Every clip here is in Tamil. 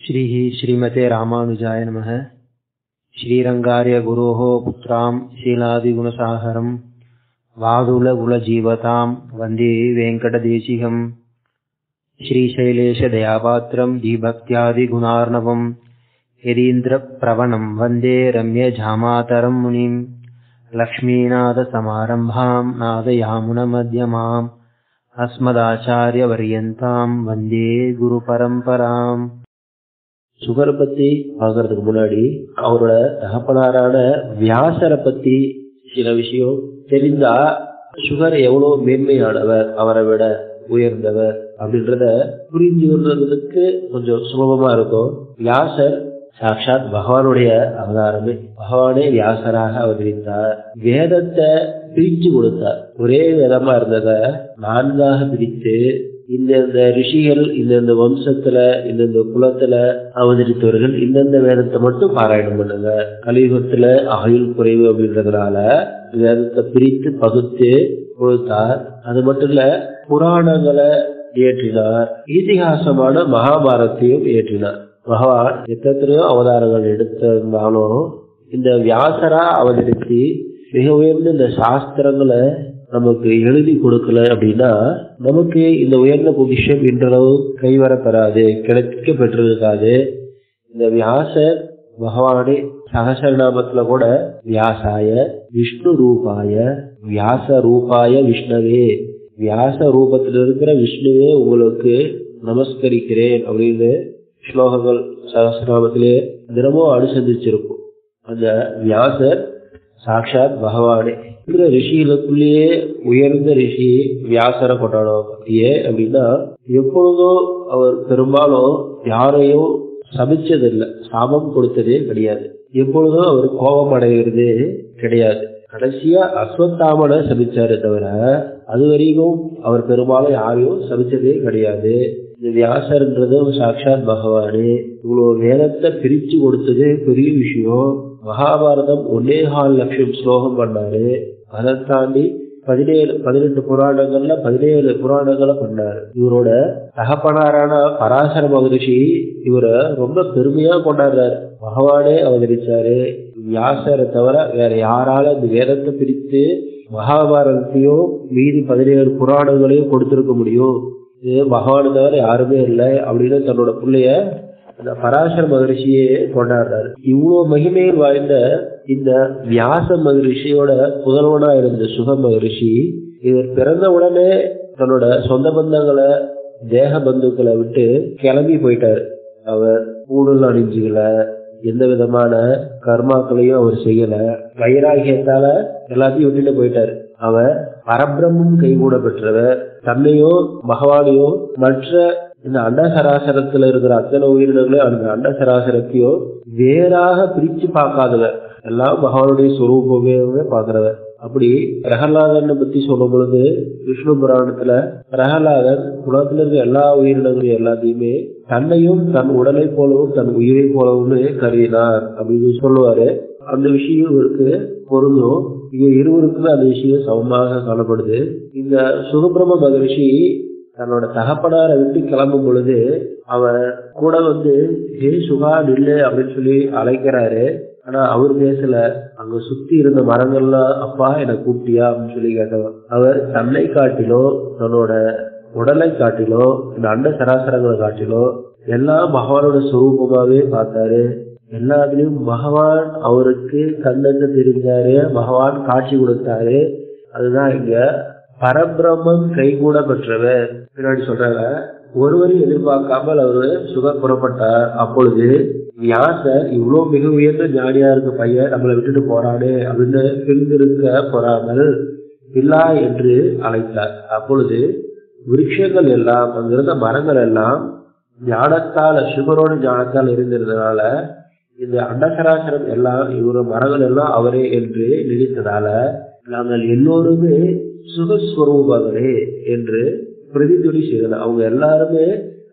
श्रीः श्रीमते रामानुजाय नमः श्रीरङ्गार्यगुरोः पुत्रां शीलादिगुणसाहरम् वादुलकुलजीवतां वन्दे वेङ्कटदेशिकम् श्रीशैलेशदयापात्रं धीभक्त्यादिगुणार्णवम् यदीन्द्रप्रवणं वन्दे रम्यझामातरं मुनिम् लक्ष्मीनाथसमारम्भां नादयामुनमध्यमाम् அஸ்மதாச்சாரியவரியந்தாம் வந்தே குரு பரம்பராம் சுகரை பத்தி பார்க்கறதுக்கு முன்னாடி அவரோட தகப்பனாரான வியாசரை பத்தி சில விஷயம் தெரிந்தா சுகர் எவ்வளவு மேன்மையானவர் அவரை விட உயர்ந்தவர் அப்படின்றத புரிஞ்சு கொள்றதுக்கு கொஞ்சம் சுலபமா இருக்கும் வியாசர் சாட்சாத் பகவானுடைய அவதாரமே பகவானே வியாசராக அவதரித்தார் வேதத்தை பிரிச்சு கொடுத்தார் ஒரே வேதமா இருந்தத நான்காக பிரித்து இந்தந்த ரிஷிகள் இந்தந்த வம்சத்துல இந்தந்த குலத்துல அவதரித்தவர்கள் இந்தந்த வேதத்தை மட்டும் பாராயணம் பண்ணுங்க கலியுகத்துல ஆயுள் குறைவு அப்படின்றதுனால வேதத்தை பிரித்து பகுத்து கொடுத்தார் அது மட்டும் இல்ல புராணங்களை இயற்றினார் இதிகாசமான மகாபாரத்தையும் இயற்றினார் பகவான் எத்தனையோ அவதாரங்கள் எடுத்திருந்தாலும் இந்த வியாசரா அவதரித்து மிக உயர்ந்த இந்த சாஸ்திரங்களை நமக்கு எழுதி கொடுக்கல அப்படின்னா நமக்கு இந்த உயர்ந்த பொக்கிஷம் இன்றளவு கைவரப்பெறாது கிடைக்க பெற்றிருக்காது இந்த வியாசர் பகவானே சகசரநாமத்துல கூட வியாசாய விஷ்ணு ரூபாய வியாச ரூபாய விஷ்ணவே வியாச ரூபத்தில் இருக்கிற விஷ்ணுவே உங்களுக்கு நமஸ்கரிக்கிறேன் அப்படின்னு ஸ்லோகங்கள் சகசிரநாமத்திலே தினமும் அனுசந்திச்சிருக்கும் அந்த வியாசர் சாட்சாத் பகவானே இருக்கிற ரிஷிகளுக்குள்ளேயே உயர்ந்த ரிஷி வியாசரை கொண்டாடுவோம் ஏன் அப்படின்னா எப்பொழுதும் அவர் பெரும்பாலும் யாரையும் சபிச்சதில்லை சாபம் கொடுத்ததே கிடையாது எப்பொழுதும் அவர் கோபம் அடைகிறது கிடையாது கடைசியா அஸ்வத்தாமனை சபிச்சாரு தவிர அது வரைக்கும் அவர் பெரும்பாலும் யாரையும் சபிச்சதே கிடையாது இந்த வியாசர்ன்றது சாட்சாத் பகவானே இவ்வளவு வேதத்தை பிரிச்சு கொடுத்தது பெரிய விஷயம் மகாபாரதம் ஒன்னே கால் லட்சம் ஸ்லோகம் பண்ணாரு அதை தாண்டி பதினேழு பதினெட்டு புராணங்கள்ல பதினேழு புராணங்களை பண்ணாரு இவரோட தகப்பனாரான பராசர மகரிஷி இவரை ரொம்ப பெருமையா கொண்டாடுறாரு பகவானே அவதரிச்சாரு வியாசரை தவிர வேற யாரால இந்த வேதத்தை பிரித்து மகாபாரதத்தையும் மீதி பதினேழு புராணங்களையும் கொடுத்திருக்க முடியும் இது பகவானை தவிர யாருமே இல்லை அப்படின்னு தன்னோட பிள்ளைய அந்த பராசர மகரிஷியே கொண்டாடுறாரு இவ்வளவு மகிமையில் வாய்ந்த இந்த வியாச மகரிஷியோட புதல்வனா இருந்த சுக மகரிஷி இவர் பிறந்த உடனே தன்னோட சொந்த பந்தங்களை தேக பந்துக்களை விட்டு கிளம்பி போயிட்டாரு அவர் ஊடல் அணிஞ்சுக்கல எந்த விதமான கர்மாக்களையும் அவர் செய்யல வைராகியத்தால எல்லாத்தையும் விட்டுட்டு போயிட்டாரு அவர் பரபிரமும் கைகூட பெற்றவர் தன்னையோ பகவானையோ மற்ற இந்த அண்டசராசரத்துல இருக்கிற அத்தனை உயிரினங்களையும் அந்த அண்டசராசரத்தையோ வேறாக பிரிச்சு பார்க்காதவர் எல்லாம் பகவானுடைய சுரூபமே பாக்குறவர் அப்படி பிரகலாதனை பத்தி சொல்லும் பொழுது விஷ்ணு புராணத்துல பிரகலாதன் உலகத்துல இருக்க எல்லா உயிரினங்களையும் எல்லாத்தையுமே தன்னையும் தன் உடலை போலவும் தன் உயிரை போலவும் கருதினார் அப்படின்னு சொல்லுவாரு அந்த விஷயம் இவருக்கு பொருந்தும் இங்க இருவருக்குமே அந்த விஷயம் சமமாக காணப்படுது இந்த சுகபிரம மகரிஷி தன்னோட தகப்பனாரை விட்டு கிளம்பும் பொழுது அவர் கூட வந்து ஹே சுகா நில்லு அப்படின்னு சொல்லி அழைக்கிறாரு ஆனா அவர் பேசல அங்க சுத்தி இருந்த மரங்கள்லாம் அப்பா என்னை கூப்பிட்டியா அப்படின்னு சொல்லி கேட்டவர் அவர் தன்னை காட்டிலோ தன்னோட உடலை காட்டிலோ இந்த அண்ட சராசரங்களை காட்டிலோ எல்லாம் பகவானோட சுரூபமாவே பார்த்தாரு எல்லாத்துலயும் பகவான் அவருக்கு கண்ணன்னு தெரிஞ்சாரு பகவான் காட்சி கொடுத்தாரு அதுதான் இங்க பரபிரம்மம் கைகூட பெற்றவர் பின்னாடி சொல்றாங்க ஒருவரையும் எதிர்பார்க்காமல் அவரு சுகர் புறப்பட்டார் அப்பொழுது வியாசர் இவ்வளவு மிக உயர்ந்த ஞானியா இருக்க பையன் நம்மளை விட்டுட்டு போறானே அப்படின்னு பிரிந்திருக்க போறாமல் பில்லா என்று அழைத்தார் அப்பொழுது விருட்சங்கள் எல்லாம் அங்கிருந்த மரங்கள் எல்லாம் ஞானத்தால் சுகரோட ஞானத்தால் இருந்திருந்தனால இந்த அண்டசராசரம் எல்லாம் இவர மரங்கள் எல்லாம் அவரே என்று நினைத்ததால நாங்கள் எல்லோருமே சுகஸ்வரூபங்களே என்று பிரதித்துணி செய்தனர் அவங்க எல்லாருமே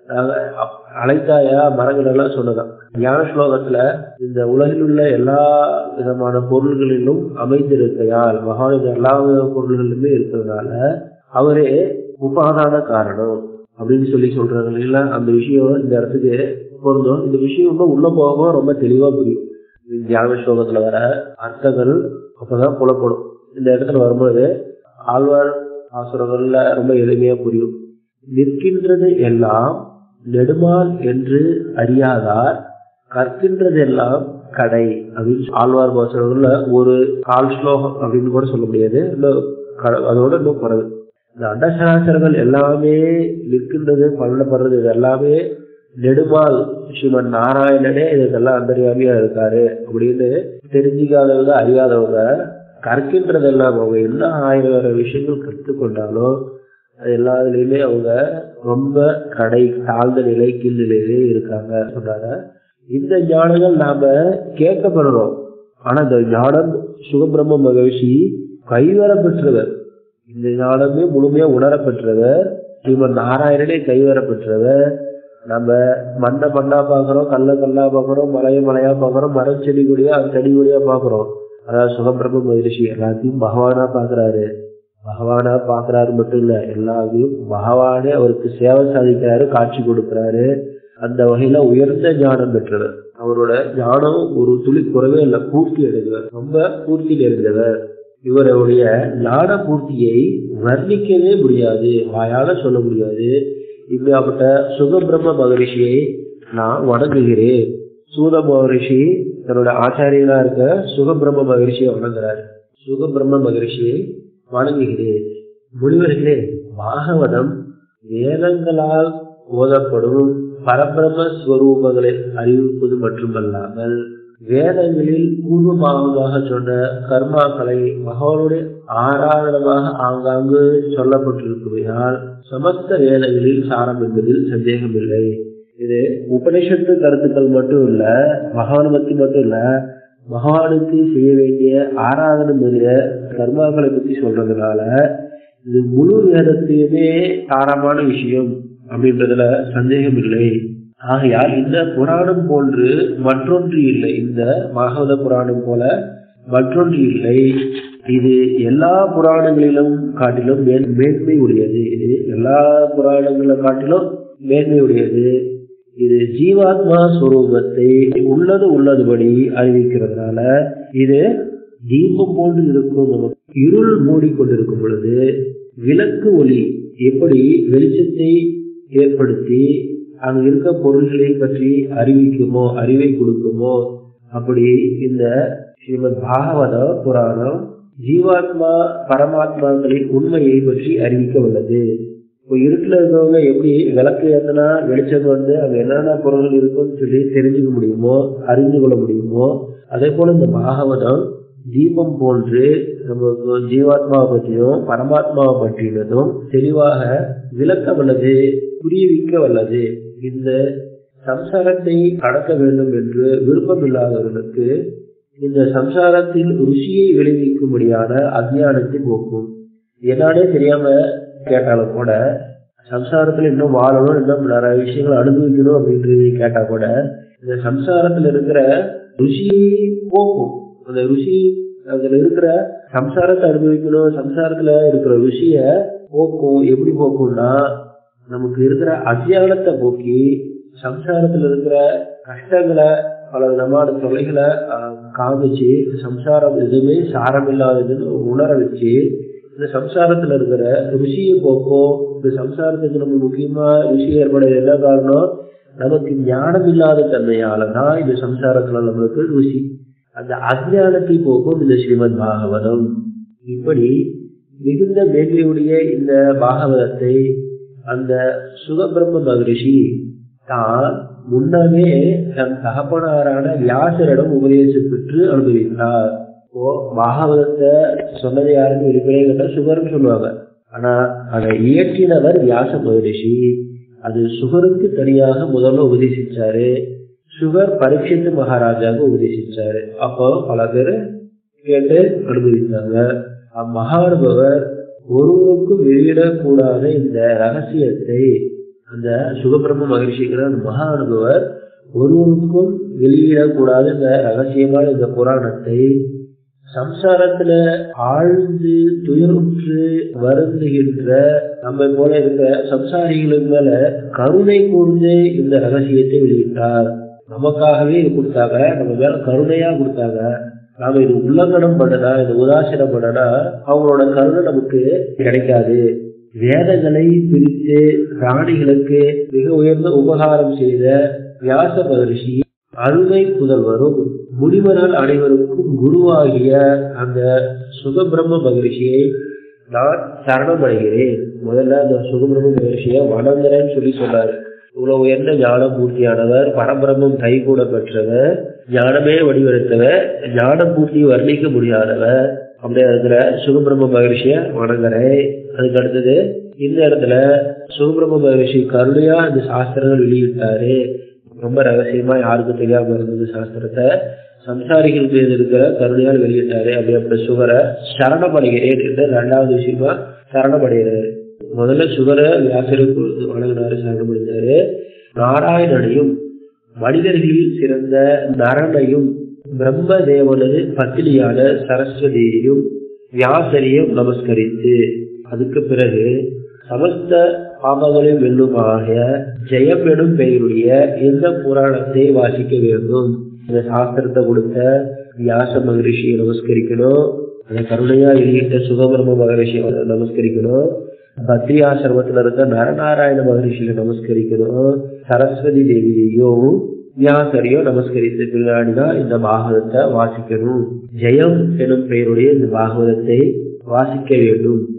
அழைத்தாயா மரங்கள் எல்லாம் சொன்னதான் ஞான ஸ்லோகத்துல இந்த உலகில் உள்ள எல்லா விதமான பொருள்களிலும் அமைந்திருக்கையால் மகானுடைய எல்லா வித பொருள்களிலுமே இருக்கிறதுனால அவரே உபாதான காரணம் அப்படின்னு சொல்லி சொல்றாங்க இல்ல அந்த விஷயம் இந்த இடத்துக்கு பொருந்தும் இந்த விஷயம் இன்னும் உள்ள போக ரொம்ப தெளிவா புரியும் இது தியான ஸ்லோகத்துல வர அர்த்தங்கள் அப்பதான் புலப்படும் இந்த இடத்துல வரும்போது ஆழ்வார் ஆசுரங்கள்ல ரொம்ப எளிமையா புரியும் நிற்கின்றது எல்லாம் நெடுமால் என்று அறியாதார் கற்கின்றதெல்லாம் கடை அப்படின்னு ஆழ்வார் பாசுரங்கள்ல ஒரு கால் ஸ்லோகம் அப்படின்னு கூட சொல்ல முடியாது இன்னும் க- அதோட இன்னும் குறைவு இந்த அண்டசராசரங்கள் எல்லாமே நிற்கின்றது பண்ணப்படுறது இது எல்லாமே நெடுமால் ஸ்ரீமன் நாராயணனே இதுக்கெல்லாம் அந்தரியாமியா இருக்காரு அப்படின்னு தெரிஞ்சுக்காதவங்க அறியாதவங்க கற்கின்றதெல்லாம் அவங்க என்ன ஆயிரம் வேற விஷயங்கள் கற்றுக்கொண்டாலும் அது எல்லாத்துலயுமே அவங்க ரொம்ப கடை தாழ்ந்த நிலை கீழ் நிலையிலே இருக்காங்க சொன்னாங்க இந்த ஞானங்கள் நாம கேட்கப்படுறோம் ஆனா இந்த ஞானம் சுகபிரம்ம மகிழ்ச்சி கைவர பெற்றவர் இந்த ஞானமே முழுமையா உணர பெற்றவர் ஸ்ரீமன் நாராயணனே கைவர பெற்றவர் நம்ம மண்ணை மண்ணா பாக்குறோம் கல்ல கல்லா பாக்குறோம் மலைய மலையா பாக்குறோம் மரம் செடி கொடியா செடி கொடியா பாக்குறோம் அதாவது சுகபிரம்ம மகிழ்ச்சி எல்லாத்தையும் பகவானா பாக்குறாரு பகவானா பாக்குறாரு மட்டும் இல்ல எல்லாத்தையும் பகவானே அவருக்கு சேவை சாதிக்கிறாரு காட்சி கொடுக்கிறாரு அந்த வகையில உயர்ந்த ஞானம் பெற்றவர் அவரோட ஞானம் ஒரு துளி குறவே இல்லை பூர்த்தி அடைந்தவர் ரொம்ப பூர்த்தி நிறைந்தவர் இவருடைய ஞான பூர்த்தியை வர்ணிக்கவே முடியாது வாயால சொல்ல முடியாது இப்படியாப்பட்ட சுகபிரம்ம மகரிஷியை நான் வணங்குகிறேன் சூத மகரிஷி தன்னோட ஆச்சாரியனா இருக்க சுகபிரம்ம மகரிஷியை வணங்குறாரு சுகபிரம்ம மகரிஷியை வணங்குகிறேன் முனிவர்களே பாகவதம் வேதங்களால் ஓதப்படும் பரபிரம ஸ்வரூபங்களை அறிவிப்பது மட்டுமல்லாமல் வேதங்களில் பூர்வபாகமாக சொன்ன கர்மாக்களை மகவனுடைய ஆராதனமாக ஆங்காங்கு சொல்லப்பட்டிருப்பதால் சமஸ்த வேதங்களில் சாரம் என்பதில் சந்தேகமில்லை இது உபனிஷத்து கருத்துக்கள் மட்டும் இல்ல பகவான் பத்தி மட்டும் இல்ல பகவானுக்கு செய்ய வேண்டிய ஆராதனை முதலிய கர்மாக்களை பத்தி சொல்றதுனால இது முழு வேதத்தையுமே சாரமான விஷயம் அப்படின்றதுல சந்தேகம் இல்லை ஆகையால் இந்த புராணம் போன்று மற்றொன்று இல்லை இந்த பாகவத புராணம் போல மற்றொன்று இல்லை இது எல்லா புராணங்களிலும் காட்டிலும் மேன் மேன்மை உடையது இது எல்லா புராணங்களை காட்டிலும் மேன்மை உடையது இது ஜீவாத்மா ஸ்வரூபத்தை உள்ளது உள்ளதுபடி அறிவிக்கிறதுனால இது தீபம் போன்று இருக்கும் நமக்கு இருள் மூடிக்கொண்டிருக்கும் பொழுது விளக்கு ஒளி எப்படி வெளிச்சத்தை ஏற்படுத்தி அங்க இருக்க பொருள்களை பற்றி அறிவிக்குமோ அறிவை கொடுக்குமோ அப்படி இந்த ஸ்ரீமத் பாகவத புராணம் ஜீவாத்மா பரமாத்மாக்களின் உண்மையை பற்றி அறிவிக்க உள்ளது இப்போ இருட்டுல இருக்கவங்க எப்படி விளக்கு ஏத்தனா வெளிச்சம் வந்து அங்க என்னென்ன பொருள்கள் இருக்குன்னு சொல்லி தெரிஞ்சுக்க முடியுமோ அறிந்து கொள்ள முடியுமோ அதே போல இந்த பாகவதம் தீபம் போன்று நமக்கு ஜீவாத்மாவை பற்றியும் பரமாத்மாவை பற்றினதும் தெளிவாக விளக்க வல்லது புரிவிக்க வல்லது இந்த சம்சாரத்தை கடக்க வேண்டும் என்று விருப்பமில்லாதவர்களுக்கு இந்த சம்சாரத்தில் ருசியை விளைவிக்கும்படியான அஜ்ஞானத்தை போக்கும் என்னாலே தெரியாம கேட்டாலும் கூட சம்சாரத்துல இன்னும் வாழணும் இன்னும் நிறைய விஷயங்களை அனுபவிக்கணும் அப்படின்றது கேட்டா கூட இந்த சம்சாரத்துல இருக்கிற ருசியை போக்கும் அந்த ருசி அதுல இருக்கிற சம்சாரத்தை அனுபவிக்கணும் சம்சாரத்துல இருக்கிற ருசிய போக்கும் எப்படி போக்கும்னா நமக்கு இருக்கிற அத்தியானத்தை போக்கி சம்சாரத்துல இருக்கிற கஷ்டங்களை பல விதமான தொலைகளை ஆஹ், காமிச்சு சம்சாரம் எதுவுமே சாரம் இல்லாததுன்னு உணர வச்சு இந்த சம்சாரத்துல இருக்கிற ருசியை போக்கும் இந்த சம்சாரத்துக்கு நம்ம முக்கியமா ருசி ஏற்பட என்ன காரணம் நமக்கு ஞானம் இல்லாத தன்மையால தான் இந்த சம்சாரத்துல நம்மளுக்கு ருசி அந்த அஜ்ஞானத்தை போக்கும் இந்த ஸ்ரீமத் பாகவதம் இப்படி மிகுந்த மேன்மையுடைய இந்த பாகவதத்தை அந்த சுகபிரம்ம மகரிஷி தான் முன்னமே தன் தகப்பனாரான வியாசரிடம் உபதேசம் பெற்று அனுபவித்தார் இப்போ பாகவதத்தை சொன்னது யாருன்னு வெளிப்படையே கேட்டா சுகர்னு சொல்லுவாங்க ஆனா அதை இயற்றினவர் வியாச மகரிஷி அது சுகருக்கு தனியாக முதல்ல உபதேசிச்சாரு சுகர் பரீட்சித்து மகாராஜாவுக்கு உபதேசிச்சாரு அப்போ பல பேர் கேட்டு அனுபவித்தாங்க அம்மகானுபவர் ஒருவருக்கும் வெளியிடக்கூடாத இந்த ரகசியத்தை அந்த சுகபிரம்ம மகிழ்ச்சிங்கிற அந்த மகா அனுபவர் ஒருவருக்கும் வெளியிடக்கூடாத இந்த ரகசியமான இந்த புராணத்தை சம்சாரத்துல ஆழ்ந்து துயருற்று வருந்துகின்ற நம்ம போல இருக்கிற சம்சாரிகளுக்கு மேல கருணை கூர்ந்து இந்த ரகசியத்தை வெளியிட்டார் நமக்காகவே இது கொடுத்தாங்க நம்ம மேல கருணையா கொடுத்தாங்க நாம இது உள்ளங்கடம் பண்ணனா இது உதாசீனம் பண்ணனா அவங்களோட கருணை நமக்கு கிடைக்காது வேதங்களை பிரித்து பிராணிகளுக்கு மிக உயர்ந்த உபகாரம் செய்த வியாச மகரிஷி அருமை புதல்வரும் முனிவர்கள் அனைவருக்கும் குருவாகிய அந்த சுகபிரம்ம மகரிஷியை நான் சரணமடைகிறேன் முதல்ல அந்த சுகபிரம்ம மகரிஷியை வணங்குறேன்னு சொல்லி சொன்னாரு இவ்வளவு உயர்ந்த ஞான பூர்த்தியானவர் பரபிரம்மம் கைகூட பெற்றவர் ஞானமே வடிவெடுத்தவர் ஞான பூர்த்தி வர்ணிக்க முடியாதவர் அப்படி இருக்கிற சுகபிரம்ம மகரிஷிய வணங்குறேன் அதுக்கு அடுத்தது இந்த இடத்துல சுகபிரம்ம மகரிஷி கருணையா இந்த சாஸ்திரங்கள் வெளியிட்டாரு ரொம்ப ரகசியமா யாருக்கும் தெரியாம இருந்தது சாஸ்திரத்தை சம்சாரிகள் மீது இருக்கிற கருணையால் வெளியிட்டாரு அப்படி அப்படி சுகரை சரணமடைகிறேன் என்று ரெண்டாவது விஷயமா சரணமடைகிறாரு முதல்ல சுகரை வியாசருக்கு வணங்கினாரு சரணமடைந்தாரு நாராயணனையும் மனிதர்களில் சிறந்த நரனையும் பிரம்மதேவனது பத்தினியான சரஸ்வதியையும் வியாசரையும் நமஸ்கரித்து அதுக்கு பிறகு சமஸ்த பாபங்களையும் வெல்லுமாக ஜெயம் எனும் பெயருடைய இந்த புராணத்தை வாசிக்க வேண்டும் இந்த சாஸ்திரத்தை கொடுத்த வியாச மகரிஷியை நமஸ்கரிக்கணும் அந்த கருணையா வெளியிட்ட சுகபிரம மகரிஷியை நமஸ்கரிக்கணும் பத்ரி ஆசிரமத்துல இருக்க நரநாராயண மகரிஷியை நமஸ்கரிக்கணும் சரஸ்வதி தேவியையும் வியாசரையும் நமஸ்கரித்த பின்னாடிதான் இந்த பாகவதத்தை வாசிக்கணும் ஜெயம் எனும் பெயருடைய இந்த பாகவதத்தை வாசிக்க வேண்டும்